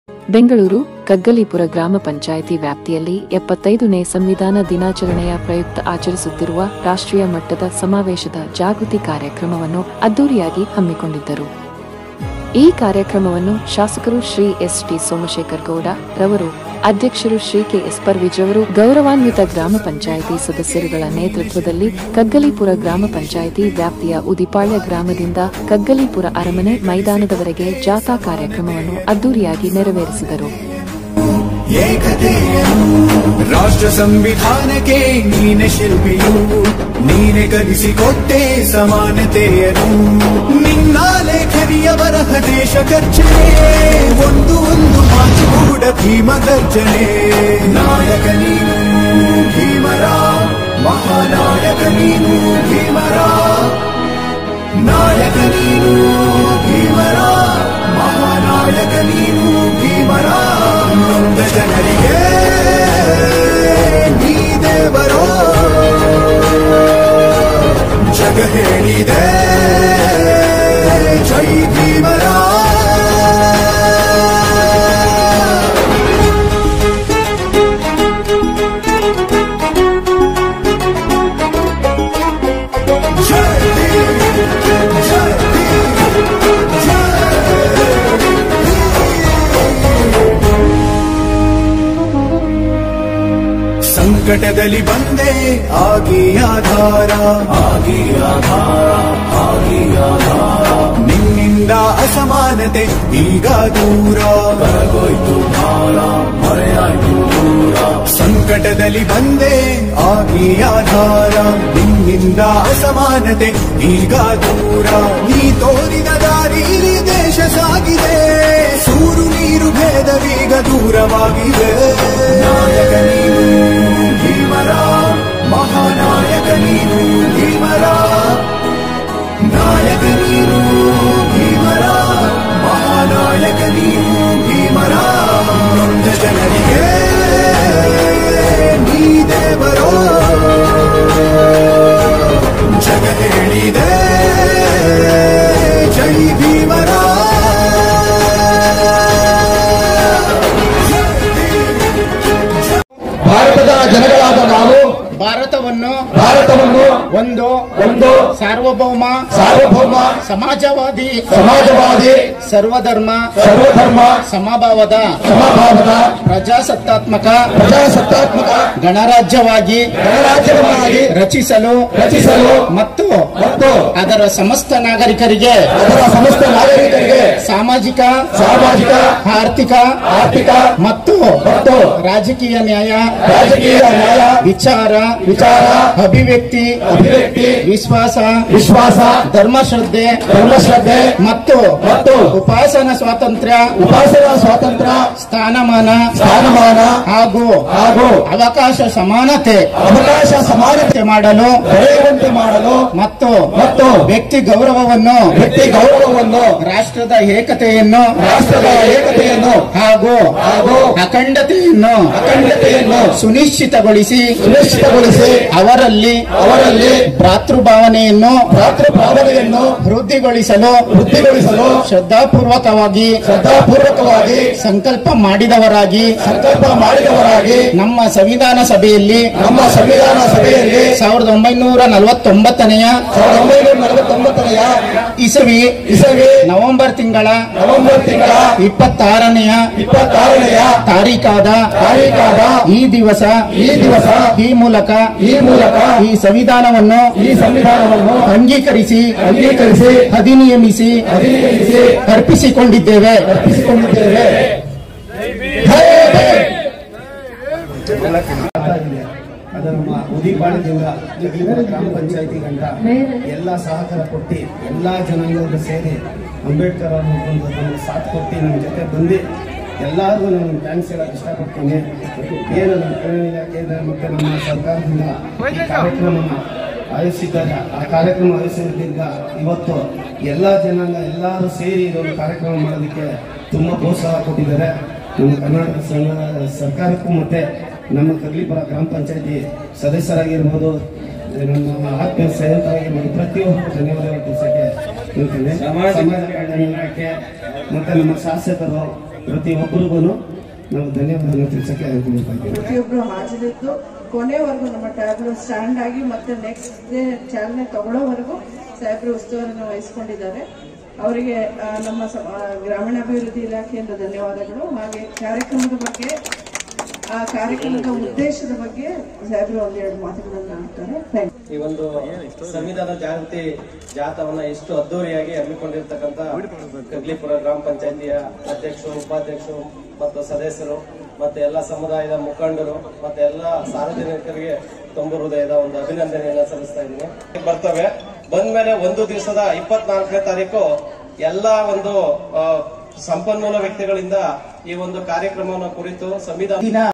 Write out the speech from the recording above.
ಬೆಂಗಳೂರು ಕಗ್ಗಲೀಪುರ ಗ್ರಾಮ ಪಂಚಾಯಿತಿ ವ್ಯಾಪ್ತಿಯಲ್ಲಿ ಎಪ್ಪತ್ತೈದನೇ ಸಂವಿಧಾನ ದಿನಾಚರಣೆಯ ಪ್ರಯುಕ್ತ ಆಚರಿಸುತ್ತಿರುವ ರಾಷ್ಟ್ರೀಯ ಮಟ್ಟದ ಸಮಾವೇಶದ ಜಾಗೃತಿ ಕಾರ್ಯಕ್ರಮವನ್ನು ಅದ್ದೂರಿಯಾಗಿ ಹಮ್ಮಿಕೊಂಡಿದ್ದರು ಈ ಕಾರ್ಯಕ್ರಮವನ್ನು ಶಾಸಕರು ಶ್ರೀ ಎಸ್ ಟಿ ಸೋಮಶೇಖರ್ ಗೌಡ ರವರು ಅಧ್ಯಕ್ಷರು ಶ್ರೀ ಕೆ ಎಸ್ ಪರ್ವಿಜ್ ರವರು ಗೌರವಾನ್ವಿತ ಗ್ರಾಮ ಪಂಚಾಯಿತಿ ಸದಸ್ಯರುಗಳ ನೇತೃತ್ವದಲ್ಲಿ ಕಗ್ಗಲೀಪುರ ಗ್ರಾಮ ಪಂಚಾಯಿತಿ ವ್ಯಾಪ್ತಿಯ ಉದಿಪಾಳ್ಯ ಗ್ರಾಮದಿಂದ ಕಗ್ಗಲೀಪುರ ಅರಮನೆ ಮೈದಾನದವರೆಗೆ ಜಾಥಾ ಕಾರ್ಯಕ್ರಮವನ್ನು ಅದ್ದೂರಿಯಾಗಿ ನೆರವೇರಿಸಿದರು ಏಕತೆಯನ್ನು ರಾಷ್ಟ್ರ ಸಂವಿಧಾನಕ್ಕೆ ನೀನೆ ಶಿಲ್ಪಿಯು ನೀನೆ ಕಲಿಸಿಕೊಟ್ಟೆ ಸಮಾನತೆಯನ್ನು ನಿನ್ನ ಲೇಖನಿಯ ಬರಹ ದೇಶ ಗರ್ಜನೆ ಒಂದು ಒಂದು ಮಾತು ಕೂಡ ಭೀಮ ಗರ್ಜನೆ ನಾಯಕ ನೀನು ಭೀಮರ ಮಹಾನಾಯಕ ನೀನು ಭೀಮರ ನಾಯಕ ನೀನು ಭೀಮರ ಮಹಾನಾಯಕ ನೀನು ಭೀಮರ ನೊಂದ ಜನರಿಗೆ ನೀ ದೇವರೋ ಜಗ ಹೇಳಿದೆ ಜೈ ಭೀಮರ ಜೈ ಭೀಮ್, ಜೈ ಭೀಮ್, ಸಂಕಟದಲ್ಲಿ ಬಂದೆ ಆಗಿ ಆಧಾರ ಆಗಿ ಆಧಾರ ಆಗಿ ಆಧಾರ ನಿನ್ನಿಂದ ಅಸಮಾನತೆ ಈಗ ದೂರ ಬರಗೋಯ್ತು ಭಾರ ಮರೆಯಾಯ್ತು ದೂರ ಸಂಕಟದಲ್ಲಿ ಬಂದೆ ಆಗಿ ಆಧಾರ ನಿನ್ನಿಂದ ಅಸಮಾನತೆ ಈಗ ದೂರ ನೀ ತೋರಿದ ದಾರಿಲಿ ದೇಶ ಸಾಗಿದೆ ಸೂರು ನೀರು ಭೇದವೀಗ ದೂರವಾಗಿದೆ ನಾಯಕ ನೀನು ಭೀಮರ ಮಹಾನಾಯಕ ನೀನು ಭೀಮರ ನಾಯಕ ನೀನು ಭೀಮರ ಮಹಾನಾಯಕ ನೀನು ಭೀಮರ ನೊಂದ ಜನರಿಗೆ ನೀ ದೇವರೋ ಜಗ ಹೇಳಿದೆ ಜೈ ಭೀಮರ ಭಾರತದ ಜನಗಳಾದ ನಾವು ಭಾರತವನ್ನು ಭಾರತವನ್ನು ಒಂದು ಒಂದು ಸಾರ್ವಭೌಮ ಸಾರ್ವಭೌಮ ಸಮಾಜವಾದಿ ಸಮಾಜವಾದಿ ಸರ್ವಧರ್ಮ ಸರ್ವಧರ್ಮ ಸಮಭಾವದ ಸಮಭಾವದ ಪ್ರಜಾಸತ್ತಾತ್ಮಕ ಪ್ರಜಾಸತ್ತಾತ್ಮಕ ಗಣರಾಜ್ಯವಾಗಿ ಗಣರಾಜ್ಯವಾಗಿ ರಚಿಸಲು ರಚಿಸಲು ಮತ್ತು ಮತ್ತು ಅದರ ಸಮಸ್ತ ನಾಗರಿಕರಿಗೆ ಅದರ ಸಮಸ್ತ ನಾಗರಿಕರಿಗೆ ಸಾಮಾಜಿಕ ಸಾಮಾಜಿಕ ಆರ್ಥಿಕ ಆರ್ಥಿಕ ಮತ್ತು ಮತ್ತು ರಾಜಕೀಯ ನ್ಯಾಯ ರಾಜಕೀಯ ನ್ಯಾಯ ವಿಚಾರ ವಿಚಾರ ಅಭಿವ್ಯಕ್ತಿ ಅಭಿವ್ಯಕ್ತಿ ವಿಶ್ವಾಸ ವಿಶ್ವಾಸ ಧರ್ಮಶ್ರದ್ಧೆ ಧರ್ಮಶ್ರದ್ಧೆ ಮತ್ತು ಮತ್ತು ಉಪಾಸನ ಸ್ವಾತಂತ್ರ್ಯ ಉಪಾಸನಾ ಸ್ವಾತಂತ್ರ್ಯ ಸ್ಥಾನಮಾನ ಸ್ಥಾನಮಾನ ಹಾಗೂ ಹಾಗೂ ಅವಕಾಶ ಸಮಾನತೆ ಅವಕಾಶ ಸಮಾನತೆ ಮಾಡಲು ದೊರೆಯುವಂತೆ ಮಾಡಲು ಮತ್ತು ಮತ್ತು ವ್ಯಕ್ತಿ ಗೌರವವನ್ನು ವ್ಯಕ್ತಿ ಗೌರವವನ್ನು ರಾಷ್ಟ್ರದ ಏಕತೆಯನ್ನು ರಾಷ್ಟ್ರದ ಏಕತೆಯನ್ನು ಹಾಗೂ ಹಾಗೂ ಅಖಂಡತೆಯನ್ನು ಅಖಂಡತೆಯನ್ನು ಸುನಿಶ್ಚಿತಗೊಳಿಸಿ ಸುನಿಶ್ಚಿತಗೊಳಿಸಿ ಅವರಲ್ಲಿ ಅವರಲ್ಲಿ ಭ್ರಾತೃಭಾವನೆಯನ್ನು ಭ್ರಾತೃ ಭಾವನೆಯನ್ನು ವೃದ್ಧಿಗೊಳಿಸಲು ವೃದ್ಧಿಗೊಳಿಸಲು ಶ್ರದ್ಧಾಪೂರ್ವಕವಾಗಿ ಶ್ರದ್ಧಾಪೂರ್ವಕವಾಗಿ ಸಂಕಲ್ಪ ಮಾಡಿದವರಾಗಿ ಸಂಕಲ್ಪ ಮಾಡಿದವರಾಗಿ ನಮ್ಮ ಸಂವಿಧಾನ ಸಭೆಯಲ್ಲಿ ನಮ್ಮ ಸಂವಿಧಾನ ಸಭೆಯಲ್ಲಿ ಸಾವಿರದ ಒಂಬೈನೂರ ನಲವತ್ತೊಂಬತ್ತನೆಯ ಸಾವಿರದ ಒಂಬೈನೂರ ನಲವತ್ತೊಂಬತ್ತನೆಯ ಇಸವಿ ಇಸವಿ ನವೆಂಬರ್ ತಿಂಗಳ ನವೆಂಬರ್ ತಿಂಗಳ ಇಪ್ಪತ್ತಾರನೆಯ ಇಪ್ಪತ್ತಾರನೆಯ ತಾರೀಕಾದ ತಾರೀಕಾದ ಈ ದಿವಸ ಈ ದಿವಸ ಈ ಮೂಲಕ ಈ ಮೂಲಕ ಈ ಸಂವಿಧಾನವನ್ನು ಈ ಸಂವಿಧಾನವನ್ನು ಅಂಗೀಕರಿಸಿ ಅಂಗೀಕರಿಸಿ ಅಧಿನಿಯಮಿಸಿ ಅಧಿನಿಯಮಿಸಿ ಅರ್ಪಿಸಿಕೊಂಡಿದ್ದೇವೆ ಅರ್ಪಿಸಿಕೊಂಡಿದ್ದೇವೆ ಜೈ ಭೀಮ್. ಆಗಿದೆ ಅದು ನಮ್ಮ ಉದಿಪಾಳ್ಯದಿಂದ ಜಗಲಿಪುರ ಗ್ರಾಮ ಪಂಚಾಯತಿ ಗಂಟ ಎಲ್ಲ ಸಹಕಾರ ಕೊಟ್ಟು ಎಲ್ಲ ಜನಾಂಗದ ಸೇರಿ ಅಂಬೇಡ್ಕರ್ ಅವ್ರ ಒಂದು ನಮ್ಗೆ ಸಾಥ್ ಕೊಟ್ಟು ನಮ್ಮ ಜೊತೆ ಬಂದು ಎಲ್ಲರಿಗೂ ನಾನು ಥ್ಯಾಂಕ್ಸ್ ಹೇಳಕ್ಕೆ ಇಷ್ಟಪಡ್ತೀನಿ ಏನು ನಮ್ಮ ಕನ್ನಡ ಇಲಾಖೆಯಿಂದ ಮತ್ತು ನಮ್ಮ ಸರ್ಕಾರದಿಂದ ಈ ಕಾರ್ಯಕ್ರಮನ ಆಯೋಜಿಸಿದ್ದಾರೆ ಆ ಕಾರ್ಯಕ್ರಮ ಆಯೋಜಿಸಿದ್ರಿಂದ ಇವತ್ತು ಎಲ್ಲ ಜನಾಂಗ ಎಲ್ಲರೂ ಸೇರಿ ಇದೊಂದು ಕಾರ್ಯಕ್ರಮ ಮಾಡೋದಕ್ಕೆ ತುಂಬ ಪ್ರೋತ್ಸಾಹ ಕೊಟ್ಟಿದ್ದಾರೆ ನಮ್ಮ ಕರ್ನಾಟಕ ಸಂಘ ಸರ್ಕಾರಕ್ಕೂ ಮತ್ತೆ ನಮ್ಮ ಕಗ್ಲಿಪುರ ಗ್ರಾಮ ಪಂಚಾಯತಿ ಸದಸ್ಯರಾಗಿರ್ಬೋದು ನಮ್ಮ ಆತ್ಮೀಯ ಸ್ನೇಹಿತರಾಗಿರ್ಬೋದು ಪ್ರತಿಯೊಬ್ಬರು ಧನ್ಯವಾದಗಳು ತಿಳಿಸಕ್ಕೆ ಹೇಳ್ತೇನೆ ಸಮಾಜ ಕಲ್ಯಾಣ ಇಲಾಖೆ ಮತ್ತೆ ನಮ್ಮ ಶಾಸಕರು ಪ್ರತಿಯೊಬ್ಬರಿಗೂ ನಾವು ಧನ್ಯವಾದಗಳು ತಿಳಿಸಕ್ಕೆ ಅನುಕೂಲ ಇದ್ದೀನಿ ಪ್ರತಿಯೊಬ್ಬರು ಹಾಜರಿದ್ದು ಕೊನೆವರೆಗೂ ನಮ್ಮ ಟ್ಯಾಬ್ರು ಸ್ಟ್ಯಾಂಡ್ ಆಗಿ ಮತ್ತೆ ನೆಕ್ಸ್ಟ್ ಡೇ ಚಾಲನೆ ತಗೊಳ್ಳೋವರೆಗೂ ಸಾಹೇಬ್ರು ಉಸ್ತುವಾರಿನ ವಹಿಸ್ಕೊಂಡಿದ್ದಾರೆ ಅವರಿಗೆ ಆ, ನಮ್ಮ ಸಮ- ಆ, ಗ್ರಾಮೀಣಾಭಿವೃದ್ಧಿ ಇಲಾಖೆಯಿಂದ ಧನ್ಯವಾದಗಳು ಹಾಗೆ ಕಾರ್ಯಕ್ರಮದ ಬಗ್ಗೆ ಆ ಕಾರ್ಯಕ್ರಮದ ಉದ್ದೇಶದ ಬಗ್ಗೆ ಸಾಹೇಬ್ರು ಒಂದೆರಡು ಮಾತುಗಳನ್ನ ಆಡ್ತಾರೆ ಥ್ಯಾಂಕ್ ಯು ಈ ಒಂದು ಸಂವಿಧಾನ ಜಾಗೃತಿ ಜಾಥಾವನ್ನ ಎಷ್ಟು ಅದ್ದೂರಿಯಾಗಿ ಹಮ್ಮಿಕೊಂಡಿರ್ತಕ್ಕಂಥ ಕಗ್ಲಿಪುರ ಗ್ರಾಮ ಪಂಚಾಯತಿಯ ಅಧ್ಯಕ್ಷರು ಉಪಾಧ್ಯಕ್ಷರು ಮತ್ತು ಸದಸ್ಯರು ಮತ್ತೆ ಎಲ್ಲ ಸಮುದಾಯದ ಮುಖಂಡರು ಮತ್ತೆ ಎಲ್ಲ ಸಾರ್ವಜನಿಕರಿಗೆ ತುಂಬ ಹೃದಯದ ಒಂದು ಅಭಿನಂದನೆಯನ್ನ ಸಲ್ಲಿಸ್ತಾ ಇದ್ದೀನಿ ಬರ್ತವೆ ಬಂದ್ಮೇಲೆ ಒಂದು ದಿವಸದ ಇಪ್ಪತ್ನಾಲ್ಕನೇ ತಾರೀಕು ಎಲ್ಲ ಒಂದು ಆ, ಸಂಪನ್ಮೂಲ ವ್ಯಕ್ತಿಗಳಿಂದ ಈ ಒಂದು ಕಾರ್ಯಕ್ರಮವನ್ನು ಕುರಿತು ಸಂವಿಧಾನ ದಿನ